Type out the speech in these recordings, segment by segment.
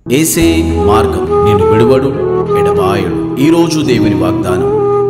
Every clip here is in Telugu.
ఏసే మార్గం నేను విడువడు ఎడబాయడు ఈరోజు దేవుని వాగ్దానం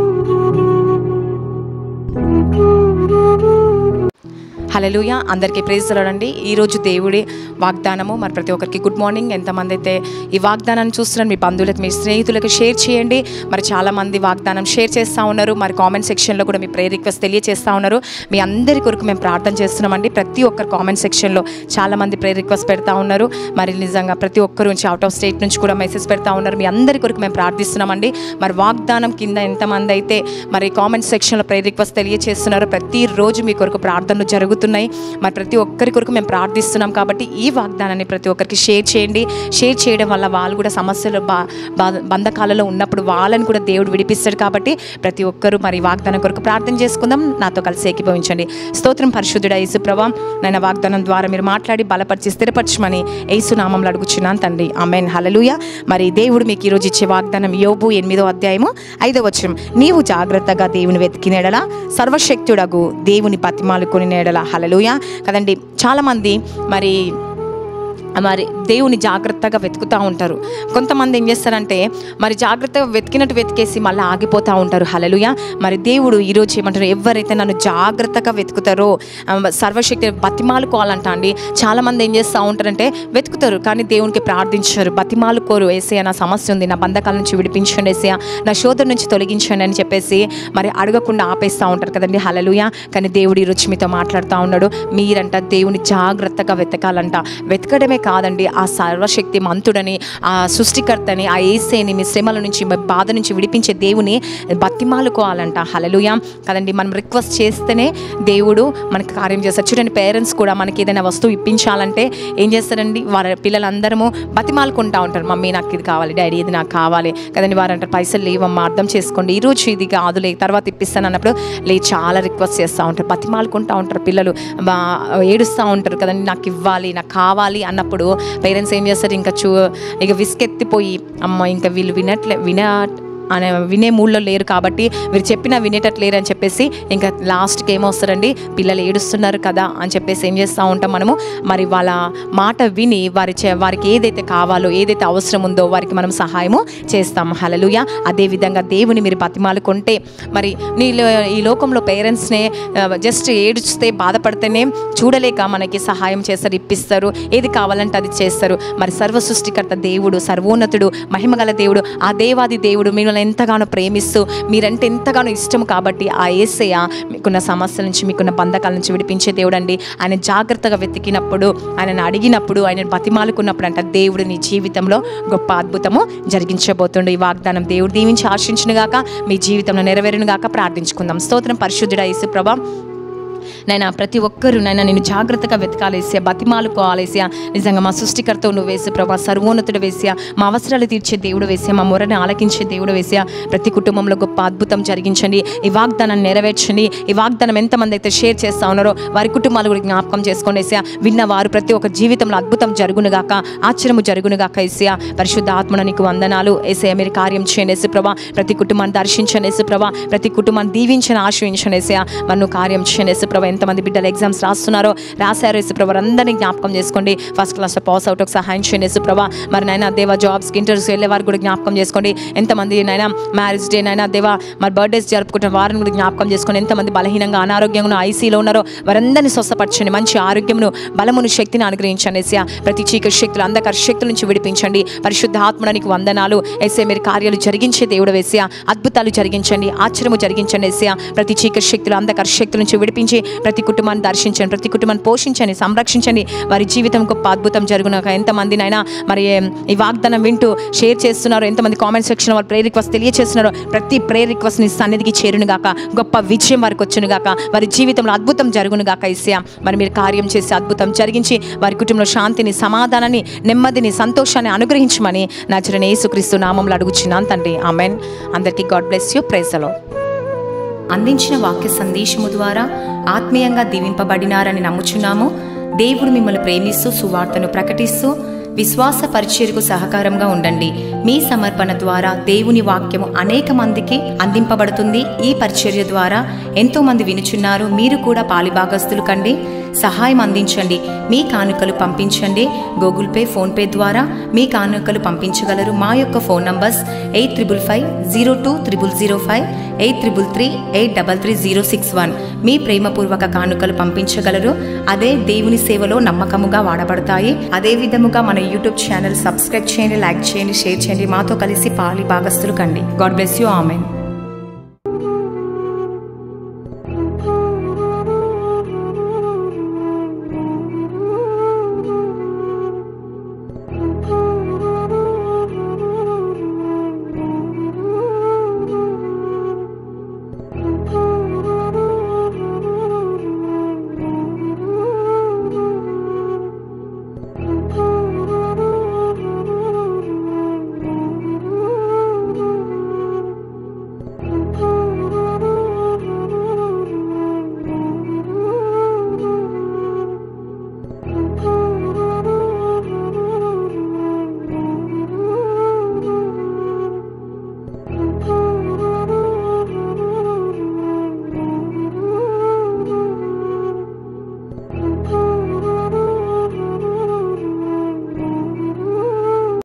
హలలుయ అందరికీ ప్రేజలండి ఈరోజు దేవుడి వాగ్దానము మరి ప్రతి ఒక్కరికి గుడ్ మార్నింగ్ ఎంతమంది అయితే ఈ వాగ్దానాన్ని చూస్తున్నారు మీ బంధువులకు మీ స్నేహితులకు షేర్ చేయండి మరి చాలామంది వాగ్దానం షేర్ చేస్తూ ఉన్నారు మరి కామెంట్ సెక్షన్లో కూడా మీ ప్రే రిక్వెస్ట్ తెలియజేస్తూ ఉన్నారు మీ అందరి కొరకు మేము ప్రార్థన చేస్తున్నామండి ప్రతి ఒక్కరు కామెంట్ సెక్షన్లో చాలామంది ప్రే రిక్వెస్ట్ పెడతా ఉన్నారు మరి నిజంగా ప్రతి ఒక్కరు నుంచి అవుట్ ఆఫ్ స్టేట్ నుంచి కూడా మెసేజ్ పెడతా ఉన్నారు మీ అందరి కొరకు మేము ప్రార్థిస్తున్నామండి మరి వాగ్దానం కింద ఎంతమంది అయితే మరి కామెంట్ సెక్షన్లో ప్రే రిక్వెస్ట్ తెలియజేస్తున్నారో ప్రతిరోజు మీ కొరకు ప్రార్థనలు జరుగుతున్నాయి మరి ప్రతి ఒక్కరి కొరకు మేము ప్రార్థిస్తున్నాం కాబట్టి ఈ వాగ్దానాన్ని ప్రతి ఒక్కరికి షేర్ చేయండి షేర్ చేయడం వల్ల వాళ్ళు కూడా సమస్యలు బా బా- బంధకాలలో ఉన్నప్పుడు వాళ్ళని కూడా దేవుడు విడిపిస్తాడు కాబట్టి ప్రతి ఒక్కరూ మరి వాగ్దానం కొరకు ప్రార్థన చేసుకుందాం నాతో కలిసి ఏకీభవించండి స్తోత్రం పరిశుద్ధుడ యేసు ప్రభా నైనా వాగ్దానం ద్వారా మీరు మాట్లాడి బలపరిచి స్థిరపరచమని యేసు నామంలో అడుగుచున్నాను తండ్రి ఆమెన్ హలలుయ మరి దేవుడు మీకు ఈరోజు ఇచ్చే వాగ్దానం యోబు ఎనిమిదో అధ్యాయము ఐదో వచనం నీవు జాగ్రత్తగా దేవుని వెతికినేడలా సర్వశక్తుడగు దేవుని బతిమాలుకొని నేడల హలలుయ కదండి చాలామంది మరి మరి దేవుని జాగ్రత్తగా వెతుకుతూ ఉంటారు కొంతమంది ఏం చేస్తారంటే మరి జాగ్రత్తగా వెతికినట్టు వెతికేసి మళ్ళీ ఆగిపోతూ ఉంటారు హలలుయ మరి దేవుడు ఈరోజు ఏమంటారు ఎవరైతే నన్ను జాగ్రత్తగా వెతుకుతారో ఆ, సర్వశక్తి బతిమాలుకోవాలంట అండి చాలామంది ఏం చేస్తూ ఉంటారంటే వెతుకుతారు కానీ దేవునికి ప్రార్థించారు బతిమాలుకోరు ఏసయ్య నా సమస్య ఉంది నా బంధకాల నుంచి విడిపించండి ఏసయ్య నా శోధన నుంచి తొలగించండి అని చెప్పేసి మరి అడగకుండా ఆపేస్తూ ఉంటారు కదండి హలలుయ కానీ దేవుడు ఈరోజు మీతో మాట్లాడుతూ ఉన్నాడు మీరంట దేవుని జాగ్రత్తగా వెతకాలంట వెతకడమే కాదండి ఆ సర్వశక్తి మంతుడని ఆ సృష్టికర్తని ఆ ఏసేని మీ శ్రమల నుంచి మీ బాధ నుంచి విడిపించే దేవుని బతిమాలుకోవాలంట హలలుయ కదండి మనం రిక్వెస్ట్ చేస్తేనే దేవుడు మనకి కార్యం చేస్తారు చూడండి పేరెంట్స్ కూడా మనకి ఏదైనా వస్తువు ఇప్పించాలంటే ఏం చేస్తారండి వారి పిల్లలందరము బతిమాలుకుంటా ఉంటారు మమ్మీ నాకు ఇది కావాలి డాడీ ఇది నాకు కావాలి కదండి వారు అంటారు పైసలు లేవమ్మా అర్థం చేసుకోండి ఈ రోజు ఇది కాదులే తర్వాత ఇప్పిస్తాను అన్నప్పుడు లే చాలా రిక్వెస్ట్ చేస్తూ ఉంటారు బతిమాలుకుంటా ఉంటారు పిల్లలు బా- ఏడుస్తూ ఉంటారు కదండి నాకు ఇవ్వాలి నాకు కావాలి అన్నప్పుడు పేరెంట్స్ ఏం చేస్తారు ఇంకా చూ ఇక విసుకెత్తిపోయి అమ్మ ఇంకా వీళ్ళు వినట్లే విన అనే వినే మూడ్లో లేరు కాబట్టి మీరు చెప్పినా వినేటట్లు లేరు అని చెప్పేసి ఇంకా లాస్ట్కి ఏమొస్తారండి పిల్లలు ఏడుస్తున్నారు కదా అని చెప్పేసి ఏం చేస్తూ ఉంటాం మనము మరి వాళ్ళ మాట విని వారి చే- వారికి ఏదైతే కావాలో ఏదైతే అవసరం ఉందో వారికి మనం సహాయము చేస్తాం హలలుయ అదేవిధంగా దేవుని మీరు బతిమాలుకుంటే మరి నీ లో- ఈ లోకంలో పేరెంట్స్నే జస్ట్ ఏడుస్తే బాధపడితేనే చూడలేక మనకి సహాయం చేస్తారు ఇప్పిస్తారు ఏది కావాలంటే అది చేస్తారు మరి సర్వ సృష్టికర్త దేవుడు సర్వోన్నతుడు మహిమగల దేవుడు ఆ దేవాది దేవుడు మిమ్మల్ని ఎంతగానో ప్రేమిస్తూ మీరంటే ఎంతగానో ఇష్టం కాబట్టి ఆ ఏసయ్య మీకున్న సమస్యల నుంచి మీకున్న బంధకాల నుంచి విడిపించే దేవుడు అండి ఆయన జాగ్రత్తగా వెతికినప్పుడు ఆయనను అడిగినప్పుడు ఆయన బతిమాలుకున్నప్పుడు అంట దేవుడు నీ జీవితంలో గొప్ప అద్భుతము జరిగించబోతుండు ఈ వాగ్దానం దేవుడు దీవించి ఆశించును గాక మీ జీవితంలో నెరవేరును గాక ప్రార్థించుకుందాం స్తోత్రం పరిశుద్ధుడ యేసు ప్రభా నైనా ప్రతి ఒక్కరూ నైనా నేను జాగ్రత్తగా వెతకాలేసా బతిమాలుకోవాలేసా నిజంగా మా సృష్టికర్త నువ్వు వేసి ప్రభా సర్వోన్నతుడు వేసా మా అవసరాలు తీర్చే దేవుడు వేసా మా మొరని ఆలకించే దేవుడు వేసా ప్రతి కుటుంబంలో గొప్ప అద్భుతం జరిగించండి ఈ వాగ్దానాన్ని నెరవేర్చండి ఈ వాగ్దానం ఎంతమంది అయితే షేర్ చేస్తా ఉన్నారో వారి కుటుంబాలు కూడా జ్ఞాపకం చేసుకోండి వేసా విన్న వారు ప్రతి ఒక్క జీవితంలో అద్భుతం జరుగునుగాక ఆశ్చర్యము జరుగునుగాక ఏసయా పరిశుద్ధ ఆత్మను నీకు వందనాలు ఏసయ మీరు కార్యం చేయండి యేసు ప్రభా ప్రతి కుటుంబాన్ని దర్శించండి యేసు ప్రభా ప్రతి కుటుంబాన్ని దీవించని ఆశ్రయించండి ఏసయా మరి నువ్వు కార్యం చేయండి యేసు ప్రభా ఎంతమంది బిడ్డలు ఎగ్జామ్స్ రాస్తున్నారో రాశారు యేసు ప్రభా అందరినీ జ్ఞాపకం చేసుకోండి ఫస్ట్ క్లాస్లో పాస్ అవుట్ సహాయం చేయండి యేసు ప్రభా మరి నైనా దేవా జాబ్స్కి ఇంటర్వ్యూస్ వెళ్ళే వారు కూడా జ్ఞాపకం చేసుకోండి ఎంతమంది నైనా మ్యారేజ్ డే నైనా దేవా మరి బర్త్డేస్ జరుపుకుంటున్న వారిని కూడా జ్ఞాపకం చేసుకోండి ఎంతమంది బలహీనంగా అనారోగ్యంగా ఐసీలో ఉన్నారో వారందరినీ స్వస్థపరచండి మంచి ఆరోగ్యమును బలమును శక్తిని అనుగ్రహించండి ఏసయా ప్రతి చీకటి శక్తులు అంధకార శక్తుల నుంచి విడిపించండి పరిశుద్ధ ఆత్మడానికి వందనాలు ఏసే మీరు కార్యాలు జరిగించే దేవుడు వేసయా అద్భుతాలు జరిగించండి ఆశ్చర్యము జరిగించండి ఏసయా ప్రతి చీకటి శక్తులు అంధకార శక్తుల నుంచి విడిపించి ప్రతి కుటుంబాన్ని దర్శించండి ప్రతి కుటుంబాన్ని పోషించండి సంరక్షించండి వారి జీవితం గొప్ప అద్భుతం జరుగునాక ఎంతమందినైనా మరి ఏం, ఈ వాగ్దానం వింటూ షేర్ చేస్తున్నారో ఎంతమంది కామెంట్ సెక్షన్ వాళ్ళు ప్రే రిక్వెస్ట్ తెలియజేస్తున్నారో ప్రతి ప్రే రిక్వెస్ట్ ని సన్నిధికి చేరును గాక గొప్ప విజయం వారికి వచ్చును గాక వారి జీవితంలో అద్భుతం జరుగును గాక ఇస్యా మరి మీరు కార్యం చేసి అద్భుతం జరిగించి వారి కుటుంబంలో శాంతిని సమాధానాన్ని నెమ్మదిని సంతోషాన్ని అనుగ్రహించమని నా చిన్న యేసుక్రీస్తు నామంలో అడుగుచున్నాను తండ్రి ఆమెన్ అందరికీ గాడ్ బ్లెస్ యూ ప్రైజలో అందించిన వాక్య సందేశము ద్వారా ఆత్మీయంగా దీవింపబడినారని నమ్ముచున్నాము దేవుడు మిమ్మల్ని ప్రేమిస్తూ సువార్తను ప్రకటిస్తూ విశ్వాస పరిచర్యకు సహకారంగా ఉండండి మీ సమర్పణ ద్వారా దేవుని వాక్యము అనేక మందికి అందింపబడుతుంది ఈ పరిచర్య ద్వారా ఎంతో మంది వినుచున్నారు మీరు కూడా పాలిభాగస్తులు కండి సహాయం అందించండి మీ కానుకలు పంపించండి గూగుల్ పే ఫోన్పే ద్వారా మీ కానుకలు పంపించగలరు మా యొక్క phone numbers eight triple five zero two triple zero five eight triple three eight double three zero six one మీ ప్రేమపూర్వక కానుకలు పంపించగలరు అదే దేవుని సేవలో నమ్మకముగా వాడబడతాయి అదే విధముగా మన యూట్యూబ్ ఛానల్ సబ్స్క్రైబ్ చేయండి లైక్ చేయండి షేర్ చేయండి మాతో కలిసి పాలి భాగస్తులు కండి గాడ్ బ్లెస్ యూ ఆమెన్